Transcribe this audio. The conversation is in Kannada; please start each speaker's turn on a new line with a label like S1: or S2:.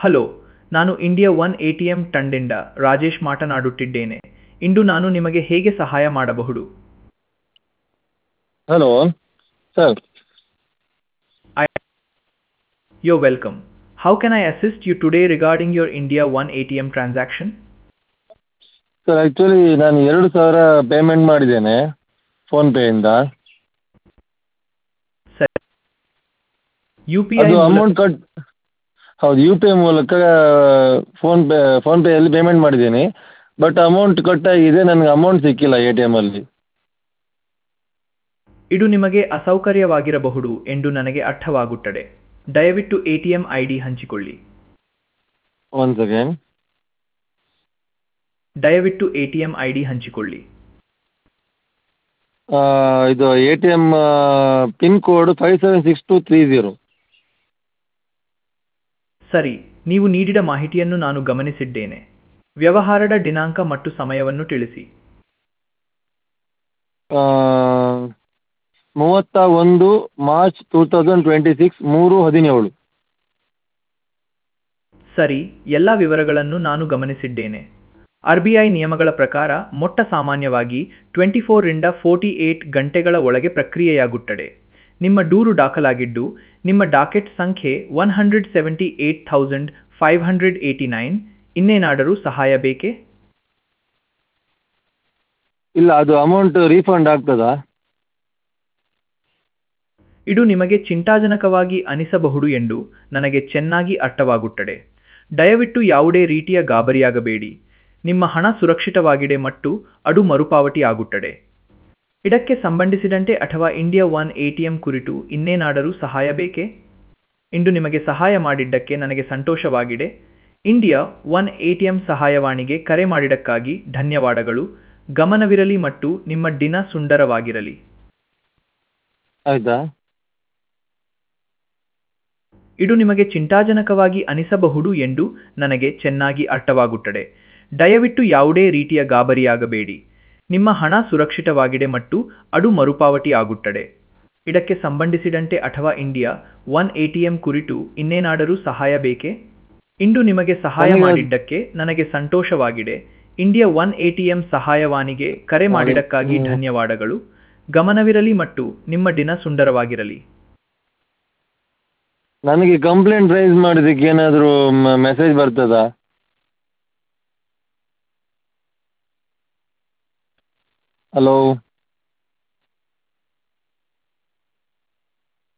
S1: ಹಲೋ ನಾನು India one A T M ತಂಡದಿಂದ ರಾಜೇಶ್ ಮಾತನಾಡುತ್ತಿದ್ದೇನೆ ಇಂದು ನಾನು ನಿಮಗೆ ಹೇಗೆ ಸಹಾಯ ಮಾಡಬಹುದು
S2: hello sir
S1: you're welcome how can I assist you today regarding your India one A T M transaction
S2: sir actually ನಾನು ಎರಡು ಸಾವಿರ ಪೇಮೆಂಟ್ ಮಾಡಿದ್ದೇನೆ ಫೋನ್ಪೇಯಿಂದ
S1: ಸರಿ ಯು ಪಿ ಐ
S2: ಅದು ಅಮೌಂಟ್ ಕಟ್ ಹೌದು ಯು ಪಿ ಐ ಮೂಲಕ ಫೋನ್ಪೇ ಫೋನ್ಪೇಯಲ್ಲಿ ಪೇಮೆಂಟ್ ಮಾಡಿದ್ದೀನಿ ಬಟ್ ಅಮೌಂಟ್ ಕಟ್ಟಾಗಿದೆ ನನಗೆ ಅಮೌಂಟ್ ಸಿಕ್ಕಿಲ್ಲ ಎ ಟಿ ಎಮಲ್ಲಿ
S1: ಇದು ನಿಮಗೆ ಅಸೌಕರ್ಯವಾಗಿರಬಹುದು ಎಂದು ನನಗೆ ಅರ್ಥವಾಗುತ್ತದೆ ದಯವಿಟ್ಟು A T M I D ಹಂಚಿಕೊಳ್ಳಿ
S2: ಒನ್ ಸೆಕೆಂಡ್
S1: ದಯವಿಟ್ಟು A T M I D ಹಂಚಿಕೊಳ್ಳಿ
S2: ಇದು A T M pin code five seven six two three zero
S1: ಸರಿ ನೀವು ನೀಡಿದ ಮಾಹಿತಿಯನ್ನು ನಾನು ಗಮನಿಸಿದ್ದೇನೆ ವ್ಯವಹಾರದ ದಿನಾಂಕ ಮತ್ತು ಸಮಯವನ್ನು ತಿಳಿಸಿ
S2: ಮೂವತ್ತ ಒಂದು March two thousand twenty six ಮೂರು ಹದಿನೇಳು
S1: ಸರಿ ಎಲ್ಲ ವಿವರಗಳನ್ನು ನಾನು ಗಮನಿಸಿದ್ದೇನೆ ಆರ್ ಬಿ ಐ ನಿಯಮಗಳ ಪ್ರಕಾರ ಮೊಟ್ಟ ಸಾಮಾನ್ಯವಾಗಿ ಟ್ವೆಂಟಿ ಫೋರಿಂದ ಫೋರ್ಟಿ ಏಟ್ ಗಂಟೆಗಳ ಒಳಗೆ ಪ್ರಕ್ರಿಯೆಯಾಗುತ್ತದೆ ನಿಮ್ಮ ದೂರು ದಾಖಲಾಗಿದ್ದು ನಿಮ್ಮ ಡಾಕೆಟ್ ಸಂಖ್ಯೆ one hundred seventy eight thousand five hundred eighty nine ಇನ್ನೇನಾದರೂ ಸಹಾಯ ಬೇಕೇ
S2: ಇಲ್ಲ ಅದು ಅಮೌಂಟ್ ರೀಫಂಡ್ ಆಗ್ತದಾ
S1: ಇದು ನಿಮಗೆ ಚಿಂತಾಜನಕವಾಗಿ ಅನಿಸಬಹುದು ಎಂದು ನನಗೆ ಚೆನ್ನಾಗಿ ಅರ್ಥವಾಗುತ್ತದೆ ದಯವಿಟ್ಟು ಯಾವುದೇ ರೀತಿಯ ಗಾಬರಿಯಾಗಬೇಡಿ ನಿಮ್ಮ ಹಣ ಸುರಕ್ಷಿತವಾಗಿದೆ ಮತ್ತು ಅದು ಮರುಪಾವತಿ ಆಗುತ್ತದೆ ಇದಕ್ಕೆ ಸಂಬಂಧಿಸಿದಂತೆ ಅಥವಾ India one A T M ಕುರಿತು ಇನ್ನೇನಾದರೂ ಸಹಾಯ ಬೇಕೇ ಇಂದು ನಿಮಗೆ ಸಹಾಯ ಮಾಡಿದ್ದಕ್ಕೆ ನನಗೆ ಸಂತೋಷವಾಗಿದೆ India one A T M ಸಹಾಯವಾಣಿಗೆ ಕರೆ ಮಾಡಿದ್ದಕ್ಕಾಗಿ ಧನ್ಯವಾದಗಳು ಗಮನವಿರಲಿ ಮತ್ತು ನಿಮ್ಮ ದಿನ ಸುಂದರವಾಗಿರಲಿ
S2: ಆಯಿತಾ
S1: ಇದು ನಿಮಗೆ ಚಿಂತಾಜನಕವಾಗಿ ಅನಿಸಬಹುದು ಎಂದು ನನಗೆ ಚೆನ್ನಾಗಿ ಅರ್ಥವಾಗುತ್ತದೆ ದಯವಿಟ್ಟು ಯಾವುದೇ ರೀತಿಯ ಗಾಬರಿಯಾಗಬೇಡಿ ನಿಮ್ಮ ಹಣ ಸುರಕ್ಷಿತವಾಗಿದೆ ಮತ್ತು ಅದು ಮರುಪಾವತಿ ಆಗುತ್ತದೆ ಇದಕ್ಕೆ ಸಂಬಂಧಿಸಿದಂತೆ ಅಥವಾ India one A T M ಕುರಿತು ಇನ್ನೇನಾದರೂ ಸಹಾಯ ಬೇಕೇ ಇಂದು ನಿಮಗೆ ಸಹಾಯ
S2: ನನಗೆ-
S1: ಮಾಡಿದ್ದಕ್ಕೆ ನನಗೆ ಸಂತೋಷವಾಗಿದೆ India one A T M ಸಹಾಯವಾಣಿಗೆ ಕರೆ ಮಾಡಿದ್ದಕ್ಕಾಗಿ
S2: ಹ್ಮ್.
S1: ಧನ್ಯವಾದಗಳು ಗಮನವಿರಲಿ ಮತ್ತು ನಿಮ್ಮ ದಿನ ಸುಂದರವಾಗಿರಲಿ
S2: ನನಗೆ ಕಂಪ್ಲೇಂಟ್ ರೈಸ್ ಮಾಡೋದಕ್ಕೆ ಏನಾದರೂ ಮೆಸೇಜ್ ಬರ್ತದಾ ಹಲೋ